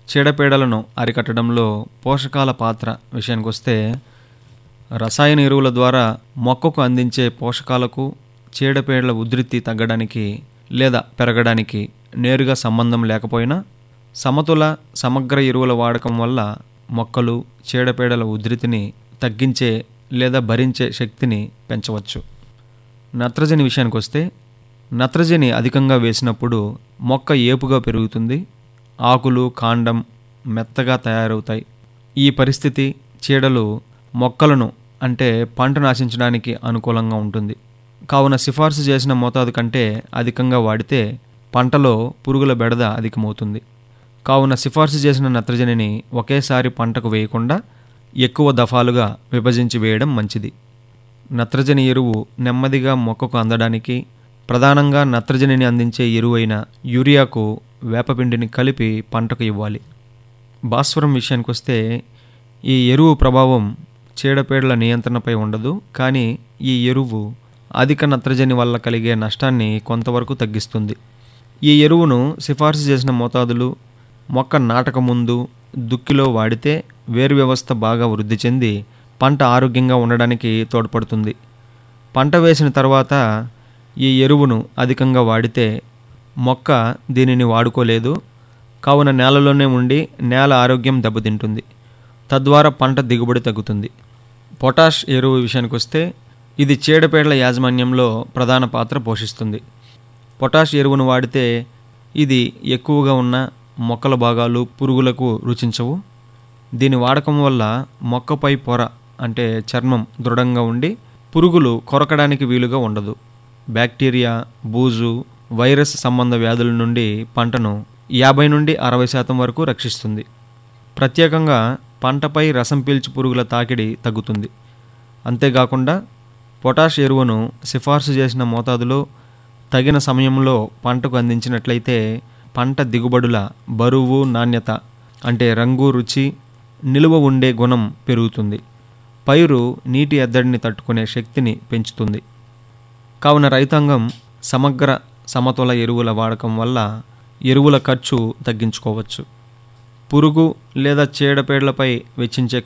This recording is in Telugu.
చీడపీడలను అరికట్టడంలో పోషకాల పాత్ర విషయానికొస్తే రసాయన ఎరువుల ద్వారా మొక్కకు అందించే పోషకాలకు చీడపీడల ఉధృతి తగ్గడానికి లేదా పెరగడానికి నేరుగా సంబంధం లేకపోయినా సమతుల సమగ్ర ఎరువుల వాడకం వల్ల మొక్కలు చీడపీడల ఉధృతిని తగ్గించే లేదా భరించే శక్తిని పెంచవచ్చు నత్రజని విషయానికి వస్తే నత్రజని అధికంగా వేసినప్పుడు మొక్క ఏపుగా పెరుగుతుంది ఆకులు కాండం మెత్తగా తయారవుతాయి ఈ పరిస్థితి చీడలు మొక్కలను అంటే పంటను ఆశించడానికి అనుకూలంగా ఉంటుంది కావున సిఫార్సు చేసిన మోతాదు కంటే అధికంగా వాడితే పంటలో పురుగుల బెడద అధికమవుతుంది కావున సిఫార్సు చేసిన నత్రజనిని ఒకేసారి పంటకు వేయకుండా ఎక్కువ దఫాలుగా విభజించి వేయడం మంచిది నత్రజని ఎరువు నెమ్మదిగా మొక్కకు అందడానికి ప్రధానంగా నత్రజనిని అందించే ఎరువైన యూరియాకు వేపపిండిని కలిపి పంటకు ఇవ్వాలి భాస్వరం విషయానికి వస్తే ఈ ఎరువు ప్రభావం చీడపీడల నియంత్రణపై ఉండదు కానీ ఈ ఎరువు అధిక నత్రజని వల్ల కలిగే నష్టాన్ని కొంతవరకు తగ్గిస్తుంది ఈ ఎరువును సిఫార్సు చేసిన మోతాదులు మొక్క నాటక ముందు దుక్కిలో వాడితే వేరు వ్యవస్థ బాగా వృద్ధి చెంది పంట ఆరోగ్యంగా ఉండడానికి తోడ్పడుతుంది పంట వేసిన తర్వాత ఈ ఎరువును అధికంగా వాడితే మొక్క దీనిని వాడుకోలేదు కావున నేలలోనే ఉండి నేల ఆరోగ్యం దెబ్బతింటుంది తద్వారా పంట దిగుబడి తగ్గుతుంది పొటాష్ ఎరువు విషయానికి వస్తే ఇది చీడపీడల యాజమాన్యంలో ప్రధాన పాత్ర పోషిస్తుంది పొటాష్ ఎరువును వాడితే ఇది ఎక్కువగా ఉన్న మొక్కల భాగాలు పురుగులకు రుచించవు దీని వాడకం వల్ల మొక్కపై పొర అంటే చర్మం దృఢంగా ఉండి పురుగులు కొరకడానికి వీలుగా ఉండదు బ్యాక్టీరియా బూజు వైరస్ సంబంధ వ్యాధుల నుండి పంటను యాభై నుండి అరవై శాతం వరకు రక్షిస్తుంది ప్రత్యేకంగా పంటపై రసం పీల్చు పురుగుల తాకిడి తగ్గుతుంది అంతేకాకుండా పొటాష్ ఎరువును సిఫార్సు చేసిన మోతాదులో తగిన సమయంలో పంటకు అందించినట్లయితే పంట దిగుబడుల బరువు నాణ్యత అంటే రంగు రుచి నిలువ ఉండే గుణం పెరుగుతుంది పైరు నీటి ఎద్దడిని తట్టుకునే శక్తిని పెంచుతుంది కావున రైతాంగం సమగ్ర సమతుల ఎరువుల వాడకం వల్ల ఎరువుల ఖర్చు తగ్గించుకోవచ్చు పురుగు లేదా చీడపీడలపై వెచ్చించే